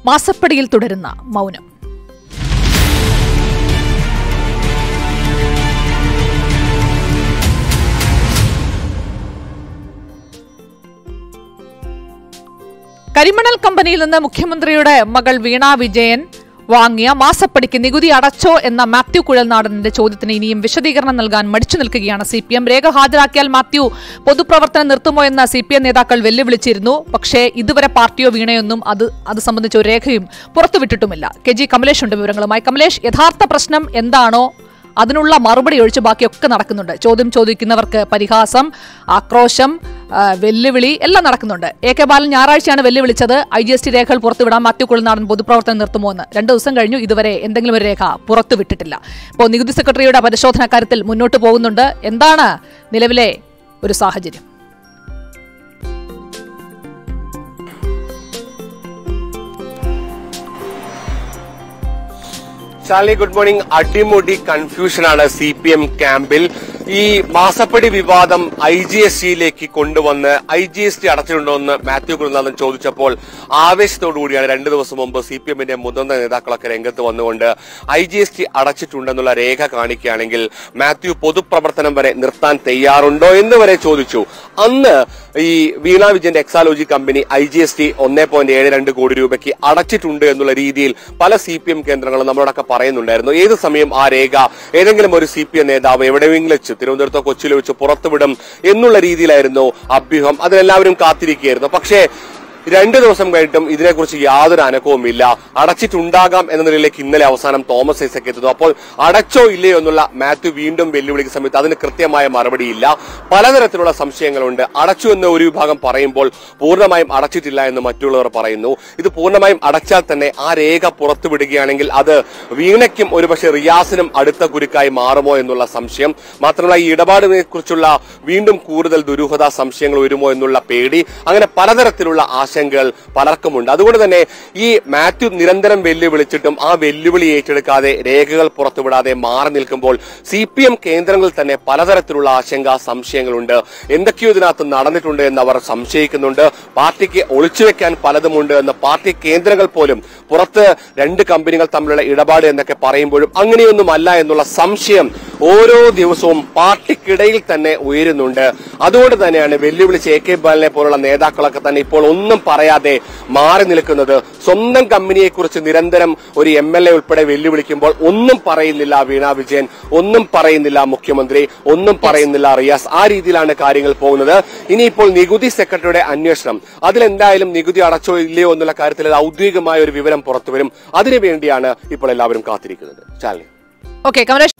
മാസപ്പടിയിൽ തുടരുന്ന മൗനം കരിമണൽ കമ്പനിയിൽ നിന്ന് മുഖ്യമന്ത്രിയുടെ മകൾ വീണ വിജയൻ വാങ്ങിയ മാസപ്പടിക്ക് നികുതി അടച്ചോ എന്ന മാത്യു കുഴൽനാടന്റെ ചോദ്യത്തിന് ഇനിയും വിശദീകരണം നൽകാൻ മടിച്ചു നിൽക്കുകയാണ് സി പി എം രേഖ ഹാജരാക്കിയാൽ മാത്യു പൊതുപ്രവർത്തനം നിർത്തുമോ എന്ന സി പി എം നേതാക്കൾ വെല്ലുവിളിച്ചിരുന്നു പക്ഷേ ഇതുവരെ പാർട്ടിയോ വീണയൊന്നും അത് അത് സംബന്ധിച്ച ഒരു രേഖയും പുറത്തുവിട്ടിട്ടുമില്ല കെ ജി കമലേഷ് ഉണ്ട് വിവരങ്ങളുമായി കമലേഷ് യഥാർത്ഥ പ്രശ്നം എന്താണോ അതിനുള്ള മറുപടി ഒഴിച്ച് ബാക്കിയൊക്കെ നടക്കുന്നുണ്ട് ചോദ്യം ചോദിക്കുന്നവർക്ക് പരിഹാസം ആക്രോശം ആ, വെല്ലുവിളി എല്ലാം നടക്കുന്നുണ്ട് എ കെ ബാലൻ ഞായറാഴ്ചയാണ് വെല്ലുവിളിച്ചത് ഐ ജി എസ് ടി രേഖകൾ പുറത്തുവിടാൻ മാത്യു കുളനാടൻ പൊതുപ്രവർത്തനം നിർത്തുമോ എന്ന് രണ്ട് ദിവസം കഴിഞ്ഞു ഇതുവരെ എന്തെങ്കിലും ഒരു രേഖ പുറത്തുവിട്ടിട്ടില്ല ഇപ്പോൾ നികുതി സെക്രട്ടറിയുടെ പരിശോധന കാര്യത്തിൽ മുന്നോട്ട് പോകുന്നുണ്ട് എന്താണ് നിലവിലെ ഒരു സാഹചര്യം ശാലിനി ഗുഡ് മോർണിംഗ് അടിമുടി കൺഫ്യൂഷനാണ് സി പി എം ക്യാമ്പിൽ ഈ മാസപ്പടി വിവാദം ഐ ജി എസ് ടിയിലേക്ക് കൊണ്ടുവന്ന് ഐ ജി എസ് ടി അടച്ചിട്ടുണ്ടോ എന്ന് മാത്യു കുരുനാഥൻ ചോദിച്ചപ്പോൾ ആവേശത്തോടുകൂടിയാണ് രണ്ടു ദിവസം മുമ്പ് സി പി എമ്മിന്റെ മുതിർന്ന നേതാക്കളൊക്കെ രംഗത്ത് വന്നുകൊണ്ട് ഐ ജി എസ് ടി അടച്ചിട്ടുണ്ടെന്നുള്ള രേഖ കാണിക്കുകയാണെങ്കിൽ മാത്യു പൊതുപ്രവർത്തനം വരെ നിർത്താൻ തയ്യാറുണ്ടോ എന്ന് വരെ ചോദിച്ചു അന്ന് ഈ വീണ വിജയന്റെ Exalogic company I G S T ഒന്നേ പോയിന്റ് ഏഴ് രണ്ട് കോടി രൂപയ്ക്ക് അടച്ചിട്ടുണ്ട് എന്നുള്ള രീതിയിൽ പല സി പി എം കേന്ദ്രങ്ങളും നമ്മളോടൊക്കെ പറയുന്നുണ്ടായിരുന്നു ഏത് സമയം ആ രേഖ ഏതെങ്കിലും ഒരു സി പി എം നേതാവ് എവിടെയെങ്കിലും വെച്ച് തിരുവനന്തപുരത്തോ കൊച്ചിയിലോ വെച്ച് പുറത്തുവിടും എന്നുള്ള രീതിയിലായിരുന്നു അഭ്യൂഹം അതിനെല്ലാവരും കാത്തിരിക്കുകയായിരുന്നു പക്ഷേ രണ്ടു ദിവസം കഴിഞ്ഞിട്ടും ഇതിനെക്കുറിച്ച് യാതൊരു അനക്കവും ഇല്ല അടച്ചിട്ടുണ്ടാകാം എന്ന നിലയിലേക്ക് ഇന്നലെ അവസാനം തോമസ് ഐസക് എത്തുന്നു അപ്പോൾ അടച്ചോ ഇല്ലയോ എന്നുള്ള മാത്യു വീണ്ടും വെല്ലുവിളിക്കുന്ന സമയത്ത് അതിന് കൃത്യമായ മറുപടിയില്ല പലതരത്തിലുള്ള സംശയങ്ങളുണ്ട് അടച്ചു എന്ന് ഒരു വിഭാഗം പറയുമ്പോൾ പൂർണ്ണമായും അടച്ചിട്ടില്ല എന്ന് മറ്റുള്ളവർ പറയുന്നു ഇത് പൂർണ്ണമായും അടച്ചാൽ തന്നെ ആ രേഖ പുറത്തുവിടുകയാണെങ്കിൽ അത് വീണയ്ക്കും ഒരുപക്ഷെ റിയാസിനും അടുത്ത കുരുക്കായി മാറുമോ എന്നുള്ള സംശയം മാത്രമല്ല ഈ ഇടപാടിനെ കുറിച്ചുള്ള വീണ്ടും കൂടുതൽ ദുരൂഹത സംശയങ്ങൾ വരുമോ എന്നുള്ള പേടി അങ്ങനെ പലതരത്തിലുള്ള ആശങ്കകൾ പലർക്കുമുണ്ട് അതുകൊണ്ട് തന്നെ ഈ മാത്യു നിരന്തരം വെല്ലുവിളിച്ചിട്ടും ആ വെല്ലുവിളി ഏറ്റെടുക്കാതെ രേഖകൾ പുറത്തുവിടാതെ മാറി നിൽക്കുമ്പോൾ സി പി എം കേന്ദ്രങ്ങളിൽ തന്നെ പലതരത്തിലുള്ള ആശങ്ക സംശയങ്ങളുണ്ട് എന്തൊക്കെയോ ഇതിനകത്ത് നടന്നിട്ടുണ്ട് എന്ന് അവർ സംശയിക്കുന്നുണ്ട് പാർട്ടിക്ക് ഒളിച്ചുവെക്കാൻ പലതുമുണ്ട് എന്ന് പാർട്ടി കേന്ദ്രങ്ങൾ പോലും പുറത്ത് രണ്ട് കമ്പനികൾ തമ്മിലുള്ള ഇടപാട് എന്നൊക്കെ പറയുമ്പോഴും അങ്ങനെയൊന്നുമല്ല എന്നുള്ള സംശയം ഓരോ ദിവസവും പാർട്ടിക്കിടയിൽ തന്നെ ഉയരുന്നുണ്ട് അതുകൊണ്ട് തന്നെയാണ് വെല്ലുവിളിച്ച് എ കെ ബാലനെ പോലുള്ള നേതാക്കളൊക്കെ തന്നെ ഇപ്പോൾ ഒന്നും പറയാതെ മാറി നിൽക്കുന്നത് സ്വന്തം കമ്പനിയെ കുറിച്ച് നിരന്തരം ഒരു എം എൽ എ ഉൾപ്പെടെ വെല്ലുവിളിക്കുമ്പോൾ ഒന്നും പറയുന്നില്ല വീണ വിജയൻ ഒന്നും പറയുന്നില്ല മുഖ്യമന്ത്രി ഒന്നും പറയുന്നില്ല റിയാസ് ആ രീതിയിലാണ് കാര്യങ്ങൾ പോകുന്നത് ഇനിയിപ്പോൾ നികുതി സെക്രട്ടറിയുടെ അന്വേഷണം അതിലെന്തായാലും നികുതി അടച്ചോ ഇല്ലയോ എന്നുള്ള കാര്യത്തിൽ ഔദ്യോഗികമായ ഒരു വിവരം പുറത്തുവരും അതിനുവേണ്ടിയാണ് ഇപ്പോൾ എല്ലാവരും കാത്തിരിക്കുന്നത് ചാലി ഓക്കെ കമലേഷ്